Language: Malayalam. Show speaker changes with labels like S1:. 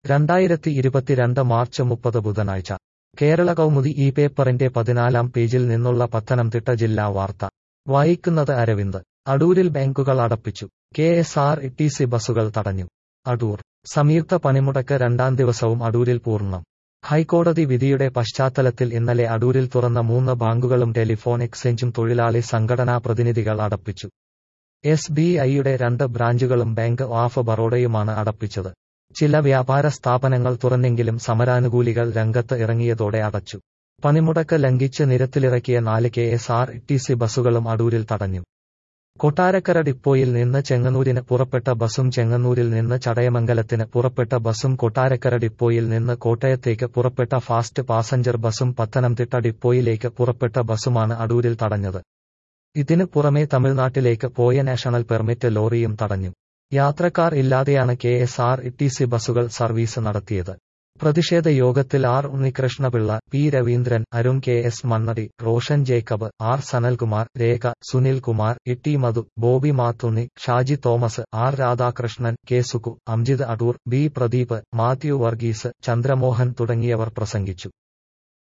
S1: രണ്ടായിരത്തി ഇരുപത്തിരണ്ട് മാർച്ച് മുപ്പത് ബുധനാഴ്ച കേരള കൗമുദി ഈ പേപ്പറിന്റെ പതിനാലാം പേജിൽ നിന്നുള്ള പത്തനംതിട്ട ജില്ലാ വാർത്ത വായിക്കുന്നത് അരവിന്ദ് അടൂരിൽ ബാങ്കുകൾ അടപ്പിച്ചു K S R T C ബസുകൾ തടഞ്ഞു അടൂർ സംയുക്ത പണിമുടക്ക് രണ്ടാം ദിവസവും അടൂരിൽ പൂർണ്ണം ഹൈക്കോടതി വിധിയുടെ പശ്ചാത്തലത്തിൽ ഇന്നലെ അടൂരിൽ തുറന്ന മൂന്ന് ബാങ്കുകളും ടെലിഫോൺ എക്സ്ചേഞ്ചും തൊഴിലാളി സംഘടനാ പ്രതിനിധികൾ അടപ്പിച്ചു എസ് ബി ഐയുടെ രണ്ട് ബ്രാഞ്ചുകളും ബാങ്ക് ഓഫ് ബറോഡയുമാണ് അടപ്പിച്ചത് ചില വ്യാപാര സ്ഥാപനങ്ങൾ തുറന്നെങ്കിലും സമരാനുകൂലികൾ രംഗത്ത് ഇറങ്ങിയതോടെ അടച്ചു പണിമുടക്ക് ലംഘിച്ച് നിരത്തിലിറക്കിയ നാല് K S R T C ബസുകളും അടൂരിൽ തടഞ്ഞു കൊട്ടാരക്കര ഡിപ്പോയിൽ നിന്ന് ചെങ്ങന്നൂരിന് പുറപ്പെട്ട ബസും ചെങ്ങന്നൂരിൽ നിന്ന് ചടയമംഗലത്തിന് പുറപ്പെട്ട ബസും കൊട്ടാരക്കര ഡിപ്പോയിൽ നിന്ന് കോട്ടയത്തേക്ക് പുറപ്പെട്ട ഫാസ്റ്റ് പാസഞ്ചർ ബസും പത്തനംതിട്ട ഡിപ്പോയിലേക്ക് പുറപ്പെട്ട ബസുമാണ് അടൂരിൽ തടഞ്ഞത് ഇതിനു പുറമെ തമിഴ്നാട്ടിലേക്ക് പോയ നാഷണൽ പെർമിറ്റ് ലോറിയും തടഞ്ഞു യാത്രക്കാർ ഇല്ലാതെയാണ് K S R T C ബസുകൾ സർവീസ് നടത്തിയത് പ്രതിഷേധ യോഗത്തിൽ R Unnikrishnapillai P Raveendran Arun K S Mannadi Roshan Jacob R Sanalkumar Rekha Sunil Kumar Itty Madhu Bobby Mathunni Shaji Thomas R Radhakrishnan K Suku Amjith Adoor B Pradeep Mathew Varghese Chandramohan തുടങ്ങിയവർ പ്രസംഗിച്ചു